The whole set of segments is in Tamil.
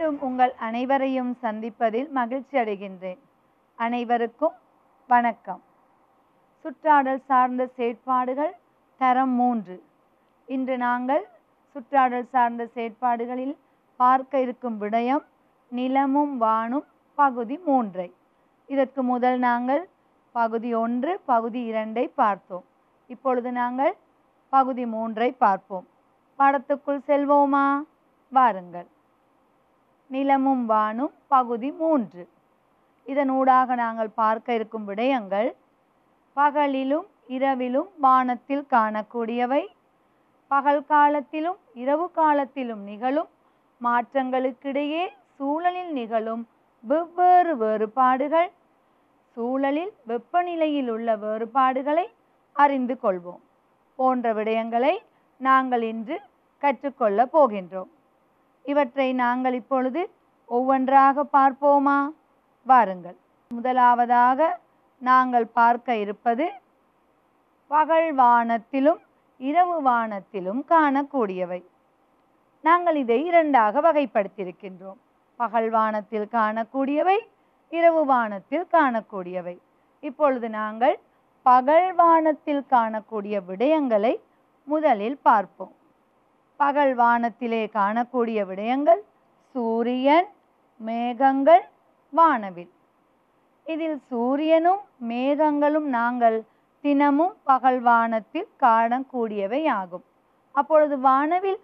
மீண்டும் உங்கள் அனைவரையும் சந்திப்பதில் மகிழ்ச்சி அடைகின்றேன் அனைவருக்கும் வணக்கம் சுற்றாடல் சார்ந்த செயற்பாடுகள் தரம் மூன்று இன்று நாங்கள் சுற்றாடல் சார்ந்த செயற்பாடுகளில் பார்க்க இருக்கும் விடயம் நிலமும் வானும் பகுதி மூன்றை இதற்கு முதல் நாங்கள் பகுதி ஒன்று பகுதி இரண்டை பார்த்தோம் இப்பொழுது நாங்கள் பகுதி மூன்றை பார்ப்போம் பாடத்துக்குள் செல்வோமா வாருங்கள் நிலமும் வானும் பகுதி மூன்று இதனூடாக நாங்கள் பார்க்க இருக்கும் விடயங்கள் பகலிலும் இரவிலும் வானத்தில் காணக்கூடியவை பகல் காலத்திலும் இரவு காலத்திலும் நிகழும் மாற்றங்களுக்கிடையே சூழலில் நிகழும் வெவ்வேறு வேறுபாடுகள் சூழலில் வெப்பநிலையில் உள்ள வேறுபாடுகளை அறிந்து கொள்வோம் போன்ற விடயங்களை நாங்கள் இன்று கற்றுக்கொள்ள போகின்றோம் இவற்றை நாங்கள் இப்பொழுது ஒவ்வொன்றாக பார்ப்போமா வாருங்கள் முதலாவதாக நாங்கள் பார்க்க இருப்பது பகல் வானத்திலும் இரவு வானத்திலும் காணக்கூடியவை நாங்கள் இதை இரண்டாக வகைப்படுத்தியிருக்கின்றோம் பகல் வானத்தில் காணக்கூடியவை இரவு வானத்தில் காணக்கூடியவை இப்பொழுது நாங்கள் பகல் வானத்தில் காணக்கூடிய விடயங்களை முதலில் பார்ப்போம் பகல் வானத்திலே காணக்கூடிய விடயங்கள் சூரியன் மேகங்கள் வானவில் இதில் சூரியனும் மேகங்களும் நாங்கள் தினமும் பகல் வானத்தில் காணக்கூடியவை ஆகும் அப்பொழுது வானவில்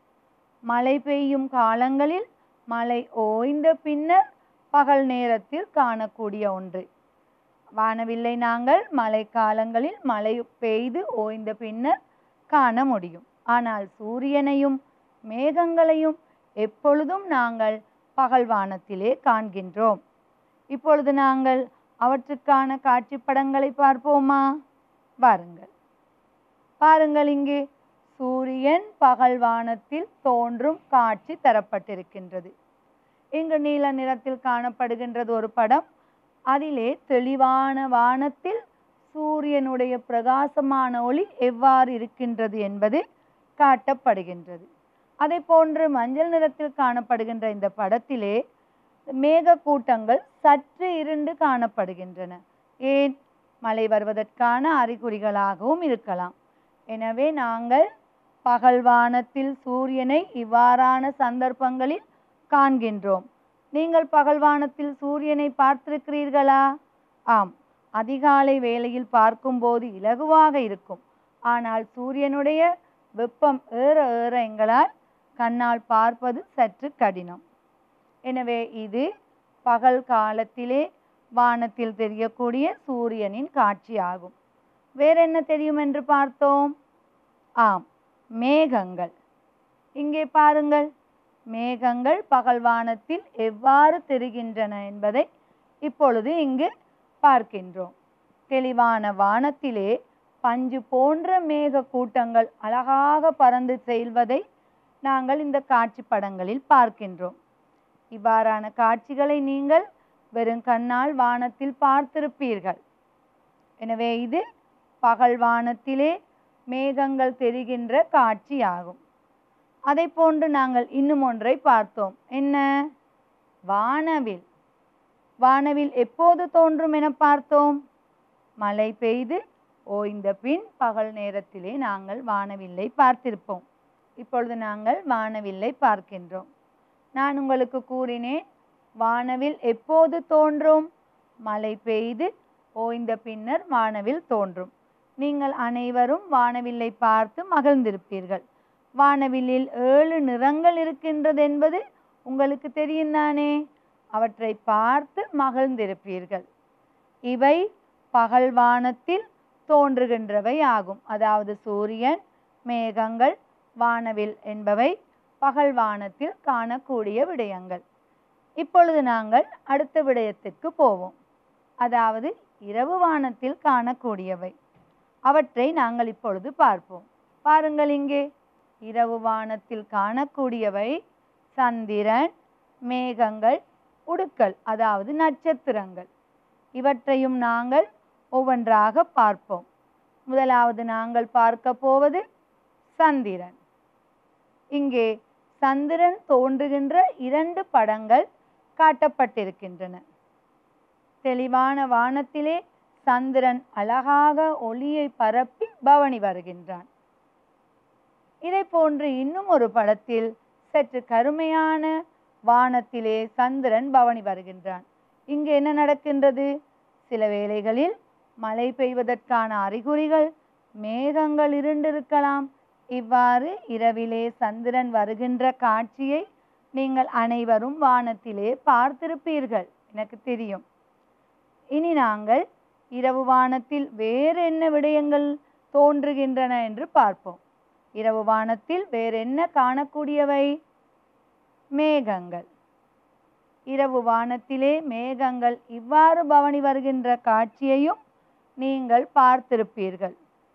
மழை பெய்யும் காலங்களில் மழை ஓய்ந்த பின்னர் பகல் நேரத்தில் காணக்கூடிய ஒன்று வானவில்லை நாங்கள் மழை காலங்களில் மழை பெய்து ஓய்ந்த பின்னர் காண முடியும் ஆனால் சூரியனையும் மேகங்களையும் எப்பொழுதும் நாங்கள் பகல் வானத்திலே காண்கின்றோம் இப்பொழுது நாங்கள் அவற்றுக்கான காட்சி படங்களை பார்ப்போமா வாருங்கள் பாருங்கள் இங்கே சூரியன் பகல் வானத்தில் தோன்றும் காட்சி தரப்பட்டிருக்கின்றது இங்கு நீல நிறத்தில் காணப்படுகின்றது ஒரு படம் அதிலே தெளிவான வானத்தில் சூரியனுடைய பிரகாசமான ஒளி எவ்வாறு இருக்கின்றது என்பது காட்டப்படுகின்றது அதை போன்று மஞ்சள் நிறத்தில் காணப்படுகின்ற இந்த படத்திலே மேக கூட்டங்கள் சற்று இருண்டு காணப்படுகின்றன ஏன் மழை வருவதற்கான அறிகுறிகளாகவும் இருக்கலாம் எனவே நாங்கள் பகல் வானத்தில் சூரியனை இவ்வாறான சந்தர்ப்பங்களில் காண்கின்றோம் நீங்கள் பகல் வானத்தில் சூரியனை பார்த்திருக்கிறீர்களா ஆம் அதிகாலை வேளையில் பார்க்கும்போது இலகுவாக இருக்கும் ஆனால் சூரியனுடைய வெப்பம் ஏற ஏற எங்களால் கண்ணால் பார்ப்பது சற்று கடினம் எனவே இது பகல் காலத்திலே வானத்தில் தெரியக்கூடிய சூரியனின் காட்சியாகும் வேற என்ன தெரியும் என்று பார்த்தோம் ஆம் மேகங்கள் இங்கே பாருங்கள் மேகங்கள் பகல் வானத்தில் எவ்வாறு தெரிகின்றன என்பதை இப்பொழுது இங்கு பார்க்கின்றோம் தெளிவான வானத்திலே பஞ்சு போன்ற மேக கூட்டங்கள் அழகாக பறந்து செல்வதை நாங்கள் இந்த காட்சி படங்களில் பார்க்கின்றோம் இவ்வாறான காட்சிகளை நீங்கள் வெறும் கண்ணால் வானத்தில் பார்த்திருப்பீர்கள் எனவே இது பகல் வானத்திலே மேகங்கள் தெரிகின்ற காட்சியாகும் அதை போன்று நாங்கள் இன்னும் ஒன்றை பார்த்தோம் என்ன வானவில் வானவில் எப்போது தோன்றும் என பார்த்தோம் மழை பெய்து ஓய்ந்த பின் பகல் நேரத்திலே நாங்கள் வானவில்லை பார்த்திருப்போம் இப்பொழுது நாங்கள் வானவில்லை பார்க்கின்றோம் நான் உங்களுக்கு கூறினேன் வானவில் எப்போது தோன்றும் மழை பெய்து ஓய்ந்த பின்னர் வானவில் தோன்றும் நீங்கள் அனைவரும் வானவில்லை பார்த்து மகிழ்ந்திருப்பீர்கள் வானவில்லில் ஏழு நிறங்கள் இருக்கின்றது என்பது உங்களுக்கு தெரியும் தானே அவற்றை பார்த்து மகிழ்ந்திருப்பீர்கள் இவை பகல் வானத்தில் தோன்றுகின்றவை ஆகும் அதாவது சூரியன் மேகங்கள் வானவில் என்பவை பகல் வானத்தில் காணக்கூடிய விடயங்கள் இப்பொழுது நாங்கள் அடுத்த விடயத்திற்கு போவோம் அதாவது இரவு வானத்தில் காணக்கூடியவை அவற்றை நாங்கள் இப்பொழுது பார்ப்போம் பாருங்கள் இங்கே இரவு வானத்தில் காணக்கூடியவை சந்திரன் மேகங்கள் உடுக்கல் அதாவது நட்சத்திரங்கள் இவற்றையும் நாங்கள் ஒவ்வொன்றாக பார்ப்போம் முதலாவது நாங்கள் பார்க்க போவது சந்திரன் இங்கே சந்திரன் தோன்றுகின்ற இரண்டு படங்கள் காட்டப்பட்டிருக்கின்றன தெளிவான வானத்திலே சந்திரன் அழகாக ஒளியை பரப்பி பவனி வருகின்றான் இதை போன்று இன்னும் ஒரு படத்தில் சற்று கருமையான வானத்திலே சந்திரன் பவனி வருகின்றான் இங்கு என்ன நடக்கின்றது சில வேளைகளில் மழை பெய்வதற்கான அறிகுறிகள் மேகங்கள் இருண்டிருக்கலாம் இவ்வாறு இரவிலே சந்திரன் வருகின்ற காட்சியை நீங்கள் அனைவரும் வானத்திலே பார்த்திருப்பீர்கள் எனக்கு தெரியும் இனி நாங்கள் இரவு வானத்தில் வேறு என்ன விடயங்கள் தோன்றுகின்றன என்று பார்ப்போம் இரவு வானத்தில் வேறென்ன காணக்கூடியவை மேகங்கள் இரவு வானத்திலே மேகங்கள் இவ்வாறு பவனி வருகின்ற காட்சியையும் நீங்கள் பார்த்திருப்பீர்கள்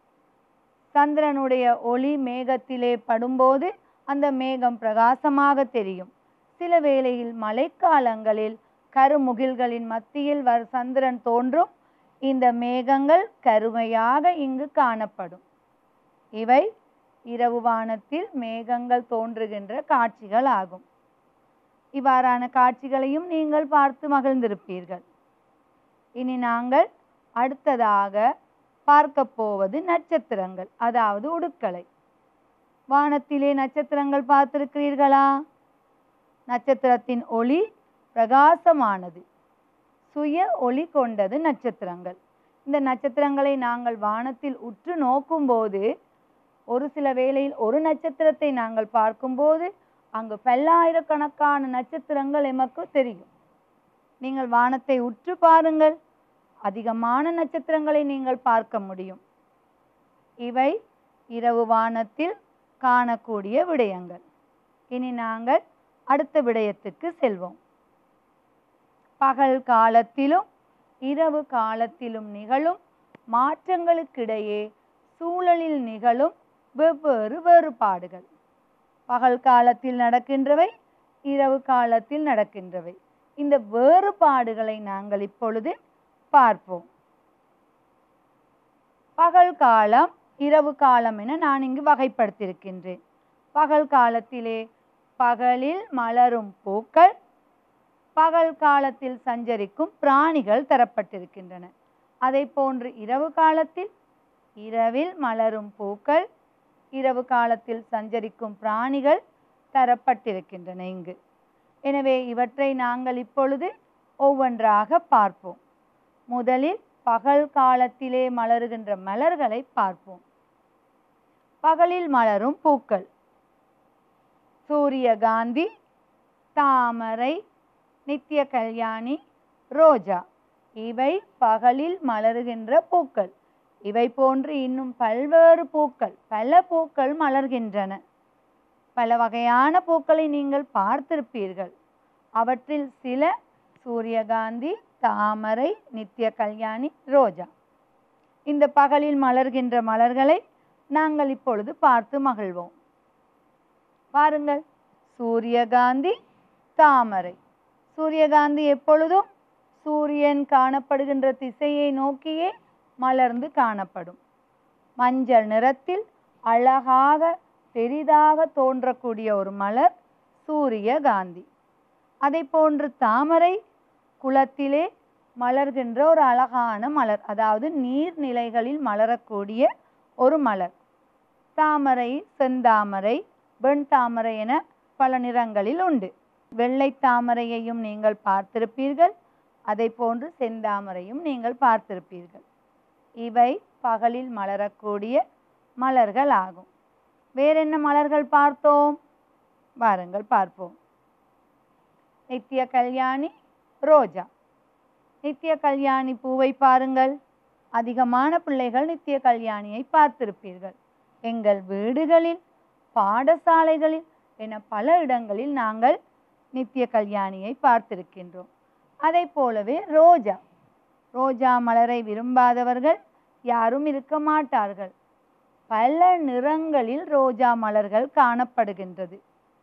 சந்திரனுடைய ஒளி மேகத்திலே படும்போது அந்த மேகம் பிரகாசமாக தெரியும் சில வேளையில் மழைக்காலங்களில் கருமுகில்களின் மத்தியில் வர் சந்திரன் தோன்றும் இந்த மேகங்கள் கருமையாக இங்கு காணப்படும் இவை இரவு வானத்தில் மேகங்கள் தோன்றுகின்ற காட்சிகள் ஆகும் இவ்வாறான காட்சிகளையும் நீங்கள் பார்த்து மகிழ்ந்திருப்பீர்கள் இனி நாங்கள் அடுத்ததாக பார்க்க போவது நட்சத்திரங்கள் அதாவது உடுக்களை வானத்திலே நட்சத்திரங்கள் பார்த்திருக்கிறீர்களா நட்சத்திரத்தின் ஒளி பிரகாசமானது சுய ஒளி கொண்டது நட்சத்திரங்கள் இந்த நட்சத்திரங்களை நாங்கள் வானத்தில் உற்று நோக்கும்போது ஒரு சில வேளையில் ஒரு நட்சத்திரத்தை நாங்கள் பார்க்கும்போது அங்கு பல்லாயிரக்கணக்கான நட்சத்திரங்கள் எமக்கு தெரியும் நீங்கள் வானத்தை உற்று பாருங்கள் அதிகமான நட்சத்திரங்களை நீங்கள் பார்க்க முடியும் இவை இரவு வானத்தில் காணக்கூடிய விடயங்கள் இனி நாங்கள் அடுத்த விடயத்துக்கு செல்வோம் பகல் காலத்திலும் இரவு காலத்திலும் நிகழும் மாற்றங்களுக்கிடையே சூழலில் நிகழும் வெவ்வேறு வேறுபாடுகள் பகல் காலத்தில் நடக்கின்றவை இரவு காலத்தில் நடக்கின்றவை இந்த வேறுபாடுகளை நாங்கள் இப்பொழுது பார்ப்போம் பகல் காலம் இரவு காலம் என நான் இங்கு வகைப்படுத்தியிருக்கின்றேன் பகல் காலத்திலே பகலில் மலரும் பூக்கள் பகல் காலத்தில் சஞ்சரிக்கும் பிராணிகள் தரப்பட்டிருக்கின்றன அதை போன்று இரவு காலத்தில் இரவில் மலரும் பூக்கள் இரவு காலத்தில் சஞ்சரிக்கும் பிராணிகள் தரப்பட்டிருக்கின்றன இங்கு எனவே இவற்றை நாங்கள் இப்பொழுது ஒவ்வொன்றாக பார்ப்போம் முதலில் பகல் காலத்திலே மலருகின்ற மலர்களை பார்ப்போம் பகலில் மலரும் பூக்கள் சூரியகாந்தி தாமரை நித்திய கல்யாணி ரோஜா இவை பகலில் மலருகின்ற பூக்கள் இவை போன்று இன்னும் பல்வேறு பூக்கள் பல பூக்கள் மலர்கின்றன பல வகையான பூக்களை நீங்கள் பார்த்திருப்பீர்கள் அவற்றில் சில சூரியகாந்தி தாமரை நித்திய கல்யாணி ரோஜா இந்த பகலில் மலர்கின்ற மலர்களை நாங்கள் இப்பொழுது பார்த்து மகிழ்வோம் பாருங்கள் சூரியகாந்தி தாமரை சூரியகாந்தி எப்பொழுதும் சூரியன் காணப்படுகின்ற திசையை நோக்கியே மலர்ந்து காணப்படும் மஞ்சள் நிறத்தில் அழகாக பெரிதாக தோன்றக்கூடிய ஒரு மலர் சூரியகாந்தி அதை போன்று தாமரை குளத்திலே மலர்கின்ற ஒரு அழகான மலர் அதாவது நீர்நிலைகளில் மலரக்கூடிய ஒரு மலர் தாமரை செந்தாமரை வெண் தாமரை என பல நிறங்களில் உண்டு வெள்ளை தாமரையையும் நீங்கள் பார்த்திருப்பீர்கள் அதை போன்று செந்தாமரையும் நீங்கள் பார்த்திருப்பீர்கள் இவை பகலில் மலரக்கூடிய மலர்கள் ஆகும் வேறென்ன மலர்கள் பார்த்தோம் வாருங்கள் பார்ப்போம் நித்திய கல்யாணி ரோஜா நித்திய கல்யாணி பூவை பாருங்கள் அதிகமான பிள்ளைகள் நித்திய கல்யாணியை பார்த்திருப்பீர்கள் எங்கள் வீடுகளில் பாடசாலைகளில் என பல இடங்களில் நாங்கள் நித்திய கல்யாணியை பார்த்திருக்கின்றோம் அதை போலவே ரோஜா ரோஜா மலரை விரும்பாதவர்கள் யாரும் இருக்க மாட்டார்கள் பல நிறங்களில் ரோஜா மலர்கள் காணப்படுகின்றது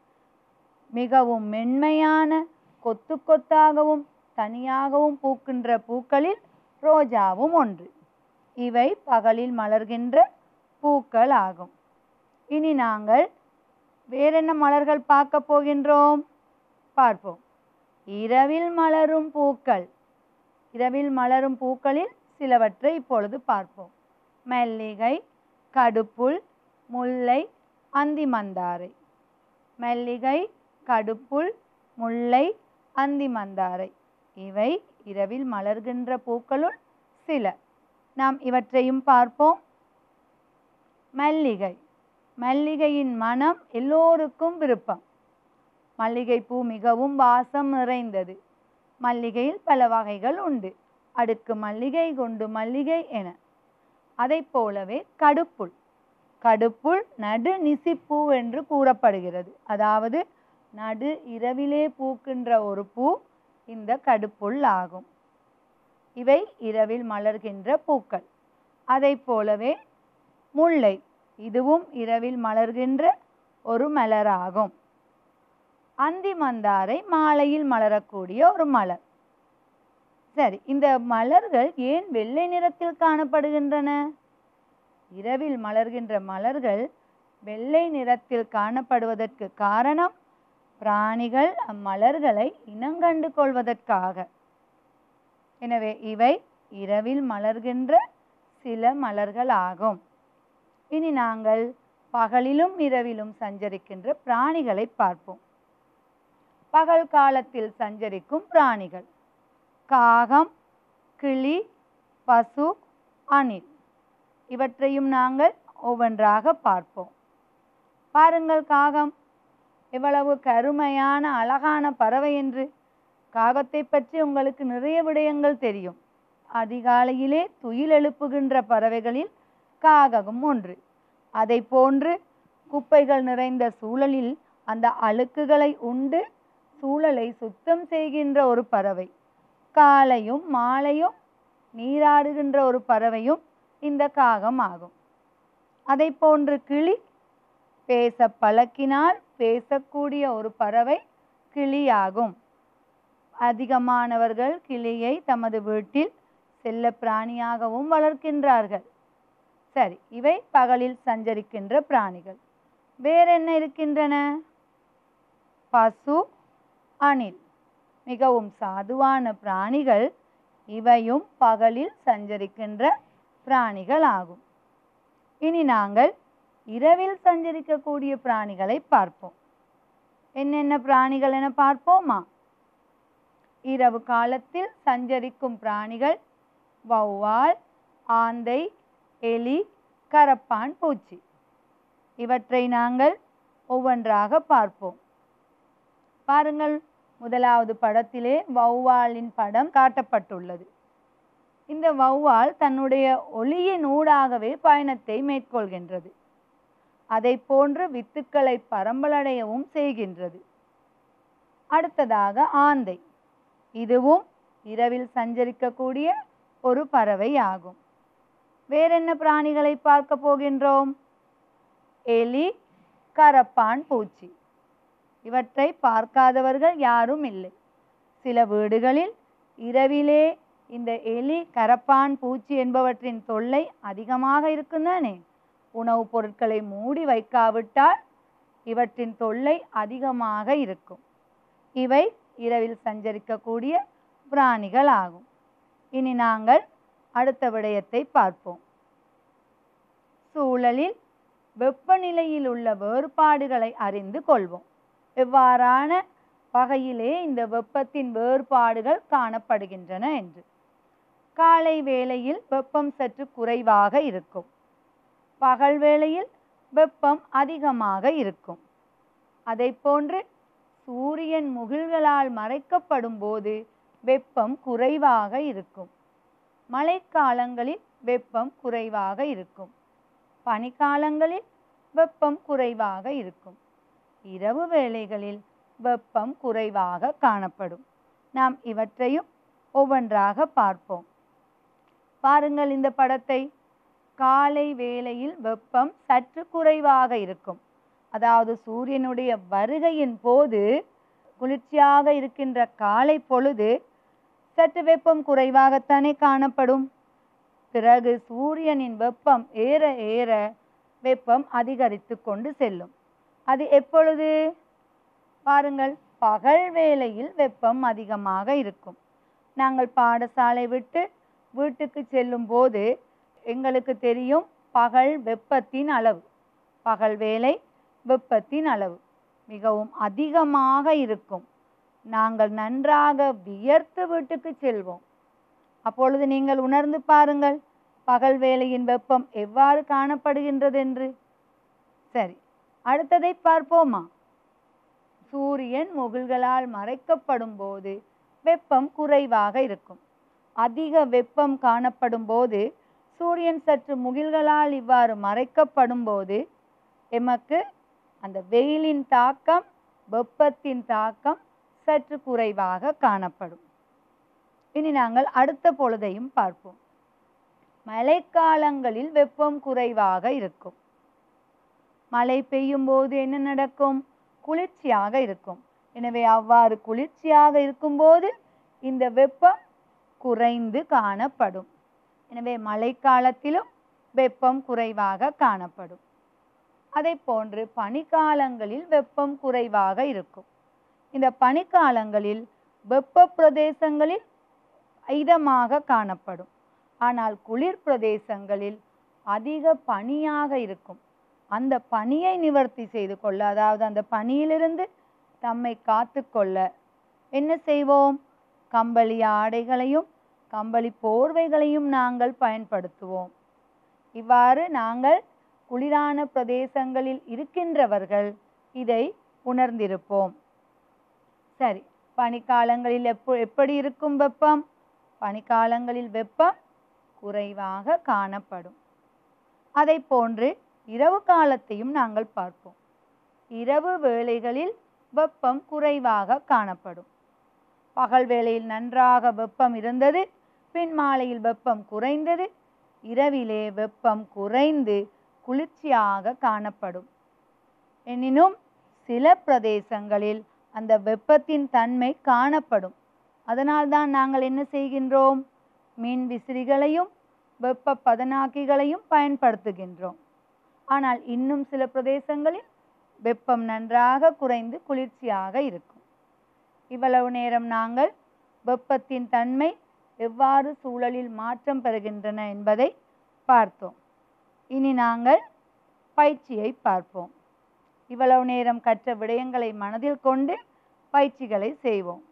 மிகவும் மென்மையான கொத்து கொத்தாகவும் தனியாகவும் பூக்கின்ற பூக்களில் ரோஜாவும் ஒன்று இவை பகலில் மலர்கின்ற பூக்கள் ஆகும் இனி நாங்கள் வேறென்ன மலர்கள் பார்க்க போகின்றோம் பார்ப்போம் இரவில் மலரும் பூக்கள் இரவில் மலரும் பூக்களில் சிலவற்றை இப்பொழுது பார்ப்போம் மல்லிகை கடுப்புல் முல்லை அந்திமந்தாரை மல்லிகை கடுப்புல் முல்லை அந்திமந்தாரை இவை இரவில் மலர்கின்ற பூக்களுள் சில நாம் இவற்றையும் பார்ப்போம் மல்லிகை மல்லிகையின் மனம் எல்லோருக்கும் விருப்பம் மல்லிகைப்பூ மிகவும் வாசம் நிறைந்தது மல்லிகையில் பல வகைகள் உண்டு அடுக்கு மல்லிகை கொண்டு மல்லிகை என அதைப் போலவே கடுப்புல் கடுப்புல் நடு நிசிப்பூ என்று கூறப்படுகிறது அதாவது நடு இரவிலே பூக்கின்ற ஒரு பூ இந்த கடுப்புல் ஆகும் இவை இரவில் மலர்கின்ற பூக்கள் அதைப் போலவே முல்லை இதுவும் இரவில் மலர்கின்ற ஒரு மலராகும் அந்தி மந்தாரை மாலையில் மலரக்கூடிய ஒரு மலர் சரி இந்த மலர்கள் ஏன் வெள்ளை நிறத்தில் காணப்படுகின்றன இரவில் மலர்கின்ற மலர்கள் வெள்ளை நிறத்தில் காணப்படுவதற்கு காரணம் பிராணிகள் அம்மலர்களை இனங்கண்டு கொள்வதற்காக எனவே இவை இரவில் மலர்கின்ற சில மலர்கள் ஆகும் இனி நாங்கள் பகலிலும் இரவிலும் சஞ்சரிக்கின்ற பிராணிகளை பார்ப்போம் பகல் காலத்தில் சஞ்சரிக்கும் பிராணிகள் காகம் கிளி பசு அணில் இவற்றையும் நாங்கள் ஒவ்வொன்றாக பார்ப்போம் பாருங்கள் காகம் எவ்வளவு கருமையான அழகான பறவை என்று காகத்தை பற்றி உங்களுக்கு நிறைய விடயங்கள் தெரியும் அதிகாலையிலே துயில் எழுப்புகின்ற பறவைகளில் காகம் ஒன்று அதை போன்று குப்பைகள் நிறைந்த சூழலில் அந்த அழுக்குகளை உண்டு சூழலை சுத்தம் செய்கின்ற ஒரு பறவை காலையும் மாலையும் நீராடுகின்ற ஒரு பறவையும் இந்த காகம் ஆகும் அதை போன்று கிளி பேச பழக்கினால் பேசக்கூடிய ஒரு பறவை கிளியாகும் அதிகமானவர்கள் கிளியை தமது வீட்டில் செல்ல பிராணியாகவும் வளர்க்கின்றார்கள் சரி இவை பகலில் சஞ்சரிக்கின்ற பிராணிகள் வேற என்ன இருக்கின்றன பசு அணில் மிகவும் சாதுவான பிராணிகள் இவையும் பகலில் சஞ்சரிக்கின்ற பிராணிகள் ஆகும் இனி நாங்கள் இரவில் சஞ்சரிக்கக்கூடிய பிராணிகளை பார்ப்போம் என்னென்ன பிராணிகள் என பார்ப்போமா இரவு காலத்தில் சஞ்சரிக்கும் பிராணிகள் வௌவால் ஆந்தை எலி கரப்பான் பூச்சி இவற்றை நாங்கள் ஒவ்வொன்றாக பார்ப்போம் பாருங்கள் முதலாவது படத்திலே வௌவாலின் படம் காட்டப்பட்டுள்ளது இந்த வௌவால் தன்னுடைய ஒளியின் ஊடாகவே பயணத்தை மேற்கொள்கின்றது அதை போன்று வித்துக்களை பரம்பலடையவும் செய்கின்றது அடுத்ததாக ஆந்தை இதுவும் இரவில் சஞ்சரிக்கக்கூடிய ஒரு பறவை ஆகும் வேறென்ன பிராணிகளை பார்க்க போகின்றோம் எலி கரப்பான் பூச்சி இவற்றை பார்க்காதவர்கள் யாரும் இல்லை சில வீடுகளில் இரவிலே இந்த எலி கரப்பான் பூச்சி என்பவற்றின் தொல்லை அதிகமாக இருக்குந்தானே உணவுப் பொருட்களை மூடி வைக்காவிட்டால் இவற்றின் தொல்லை அதிகமாக இருக்கும் இவை இரவில் சஞ்சரிக்கக்கூடிய பிராணிகள் ஆகும் இனி நாங்கள் அடுத்த விடயத்தை பார்ப்போம் சூழலில் வெப்பநிலையில் உள்ள வேறுபாடுகளை அறிந்து கொள்வோம் எவ்வாறான வகையிலே இந்த வெப்பத்தின் வேறுபாடுகள் காணப்படுகின்றன என்று காலை வேளையில் வெப்பம் சற்று குறைவாக இருக்கும் பகல் வேளையில் வெப்பம் அதிகமாக இருக்கும் அதை போன்று சூரியன் முகில்களால் மறைக்கப்படும் போது வெப்பம் குறைவாக இருக்கும் மழைக்காலங்களில் வெப்பம் குறைவாக இருக்கும் பனிக்காலங்களில் வெப்பம் குறைவாக இருக்கும் இரவு வேளைகளில் வெப்பம் குறைவாக காணப்படும் நாம் இவற்றையும் ஒவ்வொன்றாக பார்ப்போம் பாருங்கள் இந்த படத்தை காலை வேளையில் வெப்பம் சற்று குறைவாக இருக்கும் அதாவது சூரியனுடைய வருகையின் போது குளிர்ச்சியாக இருக்கின்ற காலை பொழுது சற்று வெப்பம் குறைவாகத்தானே காணப்படும் பிறகு சூரியனின் வெப்பம் ஏற ஏற வெப்பம் அதிகரித்து கொண்டு செல்லும் அது எப்பொழுது பாருங்கள் பகல் வேளையில் வெப்பம் அதிகமாக இருக்கும் நாங்கள் பாடசாலை விட்டு வீட்டுக்கு செல்லும் போது எங்களுக்கு தெரியும் பகல் வெப்பத்தின் அளவு பகல் வேலை வெப்பத்தின் அளவு மிகவும் அதிகமாக இருக்கும் நாங்கள் நன்றாக வியர்த்து வீட்டுக்கு செல்வோம் அப்பொழுது நீங்கள் உணர்ந்து பாருங்கள் பகல் வேளையின் வெப்பம் எவ்வாறு காணப்படுகின்றது என்று சரி அடுத்ததை பார்ப்போமா சூரியன் முகில்களால் மறைக்கப்படும் போது வெப்பம் குறைவாக இருக்கும் அதிக வெப்பம் காணப்படும் போது சூரியன் சற்று முகில்களால் இவ்வாறு மறைக்கப்படும் போது எமக்கு அந்த வெயிலின் தாக்கம் வெப்பத்தின் தாக்கம் சற்று குறைவாக காணப்படும் இனி நாங்கள் அடுத்த பொழுதையும் பார்ப்போம் மழைக்காலங்களில் வெப்பம் குறைவாக இருக்கும் மழை பெய்யும் போது என்ன நடக்கும் குளிர்ச்சியாக இருக்கும் எனவே அவ்வாறு குளிர்ச்சியாக இருக்கும்போது இந்த வெப்பம் குறைந்து காணப்படும் எனவே மழைக்காலத்திலும் வெப்பம் குறைவாக காணப்படும் அதை போன்று பனிக்காலங்களில் வெப்பம் குறைவாக இருக்கும் இந்த பனிக்காலங்களில் வெப்ப பிரதேசங்களில் இதமாக காணப்படும் ஆனால் குளிர் பிரதேசங்களில் அதிக பனியாக இருக்கும் அந்த பனியை நிவர்த்தி செய்து கொள்ள அதாவது அந்த பனியிலிருந்து தம்மை காத்து கொள்ள என்ன செய்வோம் கம்பளி ஆடைகளையும் கம்பளி போர்வைகளையும் நாங்கள் பயன்படுத்துவோம் இவ்வாறு நாங்கள் குளிரான பிரதேசங்களில் இருக்கின்றவர்கள் இதை உணர்ந்திருப்போம் சரி பனிக்காலங்களில் எப்போ எப்படி இருக்கும் வெப்பம் பனிக்காலங்களில் வெப்பம் குறைவாக காணப்படும் அதை போன்று இரவு காலத்தையும் நாங்கள் பார்ப்போம் இரவு வேளைகளில் வெப்பம் குறைவாக காணப்படும் பகல் வேளையில் நன்றாக வெப்பம் இருந்தது பின் மாலையில் வெப்பம் குறைந்தது இரவிலே வெப்பம் குறைந்து குளிர்ச்சியாக காணப்படும் எனினும் சில பிரதேசங்களில் அந்த வெப்பத்தின் தன்மை காணப்படும் அதனால்தான் நாங்கள் என்ன செய்கின்றோம் மின் விசிறிகளையும் வெப்ப பதனாக்கிகளையும் பயன்படுத்துகின்றோம் ஆனால் இன்னும் சில பிரதேசங்களில் வெப்பம் நன்றாக குறைந்து குளிர்ச்சியாக இருக்கும் இவ்வளவு நேரம் நாங்கள் வெப்பத்தின் தன்மை எவ்வாறு சூழலில் மாற்றம் பெறுகின்றன என்பதை பார்த்தோம் இனி நாங்கள் பயிற்சியை பார்ப்போம் இவ்வளவு நேரம் கற்ற விடயங்களை மனதில் கொண்டு பயிற்சிகளை செய்வோம்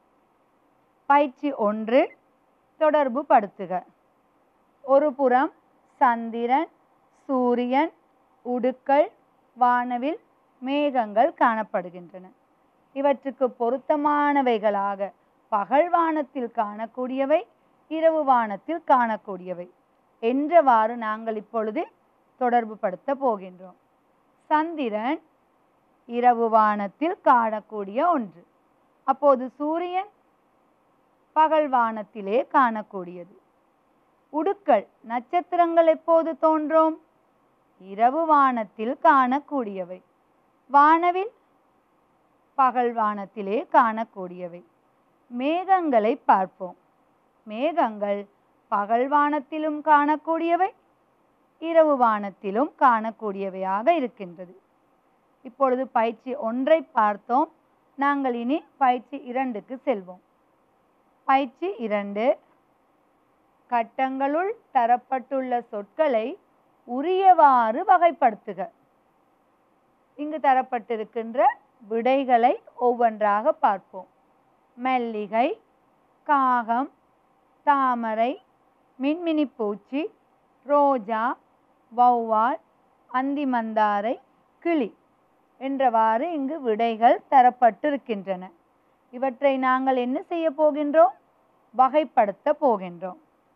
பயிற்சி ஒன்று தொடர்பு படுத்துக ஒரு புறம் சந்திரன் சூரியன் உடுக்கள் வானவில் மேகங்கள் காணப்படுகின்றன இவற்றுக்கு பொருத்தமானவைகளாக பகல் வானத்தில் காணக்கூடியவை இரவு வானத்தில் காணக்கூடியவை என்றவாறு நாங்கள் இப்பொழுது தொடர்பு படுத்த போகின்றோம் சந்திரன் இரவு வானத்தில் காணக்கூடிய ஒன்று அப்போது சூரியன் பகல் வானத்திலே காணக்கூடியது உடுக்கள் நட்சத்திரங்கள் எப்போது தோன்றும் இரவு வானத்தில் காணக்கூடியவை வானவில் பகல் வானத்திலே காணக்கூடியவை மேகங்களை பார்ப்போம் மேகங்கள் பகல் வானத்திலும் காணக்கூடியவை இரவு வானத்திலும் காணக்கூடியவையாக இருக்கின்றது இப்பொழுது பயிற்சி ஒன்றை பார்த்தோம் நாங்கள் இனி பயிற்சி இரண்டுக்கு செல்வோம் பயிற்சி இரண்டு கட்டங்களுள் தரப்பட்டுள்ள சொற்களை உரியவாறு வகைப்படுத்துக இங்கு தரப்பட்டிருக்கின்ற விடைகளை ஒவ்வொன்றாக பார்ப்போம் மெல்லிகை காகம் தாமரை மின்மினி பூச்சி ரோஜா வௌவால் அந்திமந்தாரை கிளி என்றவாறு இங்கு விடைகள் தரப்பட்டிருக்கின்றன இவற்றை நாங்கள் என்ன செய்ய போகின்றோம் வகைப்படுத்த போகின்றோம்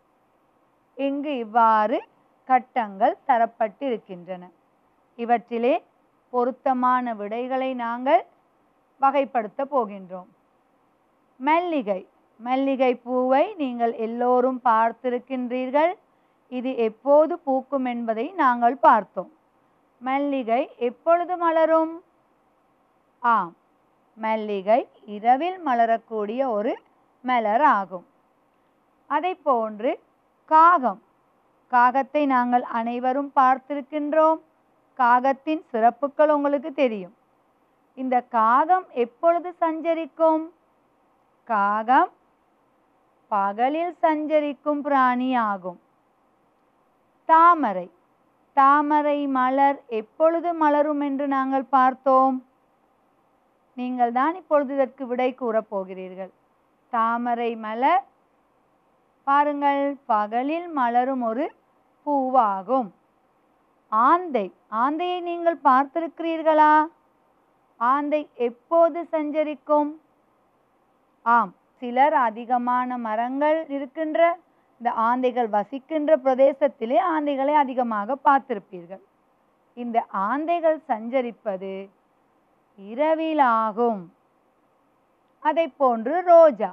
இங்கு இவ்வாறு கட்டங்கள் தரப்பட்டிருக்கின்றன இவற்றிலே பொருத்தமான விடைகளை நாங்கள் வகைப்படுத்த போகின்றோம் மல்லிகை மல்லிகை பூவை நீங்கள் எல்லோரும் பார்த்திருக்கின்றீர்கள் இது எப்போது பூக்கும் என்பதை நாங்கள் பார்த்தோம் மல்லிகை எப்பொழுது மலரும் ஆம் மல்லிகை இரவில் மலரக்கூடிய ஒரு மலர் ஆகும் அதை போன்று காகம் காகத்தை நாங்கள் அனைவரும் பார்த்திருக்கின்றோம் காகத்தின் சிறப்புகள் உங்களுக்கு தெரியும் இந்த காகம் எப்பொழுது சஞ்சரிக்கும் காகம் பகலில் சஞ்சரிக்கும் பிராணி ஆகும் தாமரை தாமரை மலர் எப்பொழுது மலரும் என்று நாங்கள் பார்த்தோம் நீங்கள் தான் இப்பொழுது இதற்கு விடை கூறப் போகிறீர்கள் தாமரை மலர் பாருங்கள் பகலில் மலரும் ஒரு பூவாகும் ஆந்தை ஆந்தையை நீங்கள் பார்த்திருக்கிறீர்களா ஆந்தை எப்போது சஞ்சரிக்கும் ஆம் சிலர் அதிகமான மரங்கள் இருக்கின்ற இந்த ஆந்தைகள் வசிக்கின்ற பிரதேசத்திலே ஆந்தைகளை அதிகமாக பார்த்திருப்பீர்கள் இந்த ஆந்தைகள் சஞ்சரிப்பது இரவிலாகும் அதை போன்று ரோஜா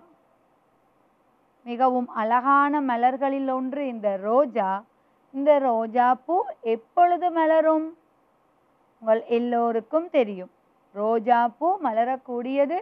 மிகவும் அழகான மலர்களில் ஒன்று இந்த ரோஜா இந்த ரோஜா பூ எப்பொழுது மலரும் உங்கள் எல்லோருக்கும் தெரியும் ரோஜா பூ மலரக்கூடியது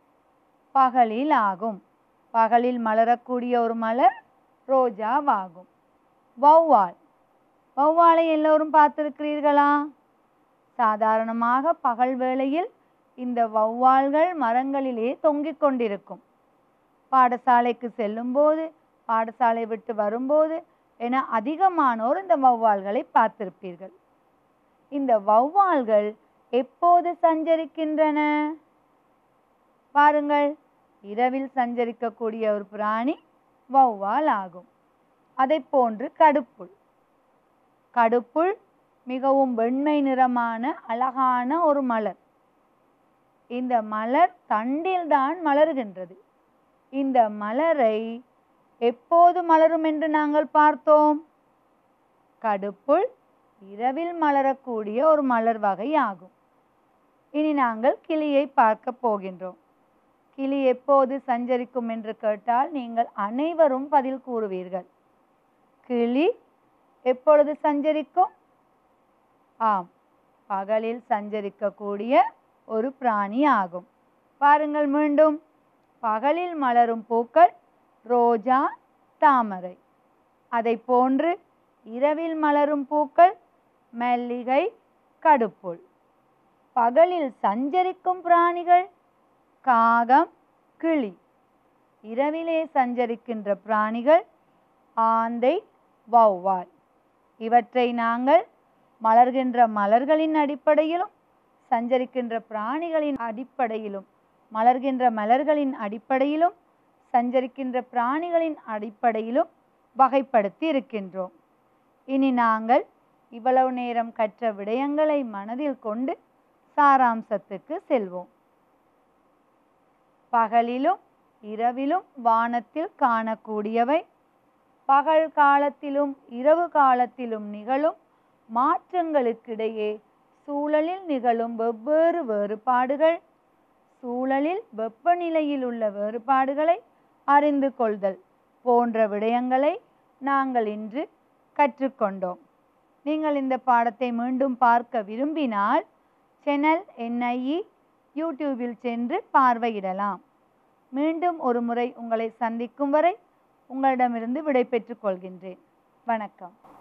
பகலில் ஆகும் பகலில் மலரக்கூடிய ஒரு மலர் ரோஜாவாகும் வௌவால் வௌவாலை எல்லோரும் பார்த்திருக்கிறீர்களா சாதாரணமாக பகல் வேளையில் இந்த வௌவால்கள் மரங்களிலே தொங்கிக் கொண்டிருக்கும் பாடசாலைக்கு செல்லும்போது பாடசாலை விட்டு வரும்போது என அதிகமானோர் இந்த வௌவால்களை பார்த்திருப்பீர்கள் இந்த வௌவால்கள் எப்போது சஞ்சரிக்கின்றன பாருங்கள் இரவில் சஞ்சரிக்கக்கூடிய ஒரு பிராணி வௌவால் ஆகும் அதை போன்று கடுப்புள் கடுப்புள் மிகவும் வெண்மை நிறமான அழகான ஒரு மலர் இந்த மலர் தண்டில்தான் மலர்கின்றது இந்த மலரை எப்போது மலரும் என்று நாங்கள் பார்த்தோம் கடுப்புள் இரவில் மலரக்கூடிய ஒரு மலர் வகை ஆகும் இனி நாங்கள் கிளியை பார்க்க போகின்றோம் கிளி எப்போது சஞ்சரிக்கும் என்று கேட்டால் நீங்கள் அனைவரும் பதில் கூறுவீர்கள் கிளி எப்பொழுது சஞ்சரிக்கும் ஆம் பகலில் சஞ்சரிக்கக்கூடிய ஒரு பிராணி ஆகும் பாருங்கள் மீண்டும் பகலில் மலரும் பூக்கள் ரோஜா தாமரை அதை போன்று இரவில் மலரும் பூக்கள் மல்லிகை கடுப்புள் பகலில் சஞ்சரிக்கும் பிராணிகள் காகம் கிளி இரவிலே சஞ்சரிக்கின்ற பிராணிகள் ஆந்தை வௌவால் இவற்றை நாங்கள் மலர்கின்ற மலர்களின் அடிப்படையிலும் சஞ்சரிக்கின்ற பிராணிகளின் அடிப்படையிலும் மலர்கின்ற மலர்களின் அடிப்படையிலும் சஞ்சரிக்கின்ற பிராணிகளின் அடிப்படையிலும் வகைப்படுத்தி இருக்கின்றோம் இனி நாங்கள் இவ்வளவு நேரம் கற்ற விடயங்களை மனதில் கொண்டு சாராம்சத்துக்கு செல்வோம் பகலிலும் இரவிலும் வானத்தில் காணக்கூடியவை பகல் காலத்திலும் இரவு காலத்திலும் நிகழும் மாற்றங்களுக்கிடையே சூழலில் நிகழும் வெவ்வேறு வேறுபாடுகள் சூழலில் வெப்பநிலையில் உள்ள வேறுபாடுகளை அறிந்து கொள்தல் போன்ற விடயங்களை நாங்கள் இன்று கற்றுக்கொண்டோம் நீங்கள் இந்த பாடத்தை மீண்டும் பார்க்க விரும்பினால் சேனல் என்ஐஇ யூடியூபில் சென்று பார்வையிடலாம் மீண்டும் ஒரு முறை உங்களை சந்திக்கும் வரை உங்களிடமிருந்து விடை பெற்றுக் கொள்கின்றேன் வணக்கம்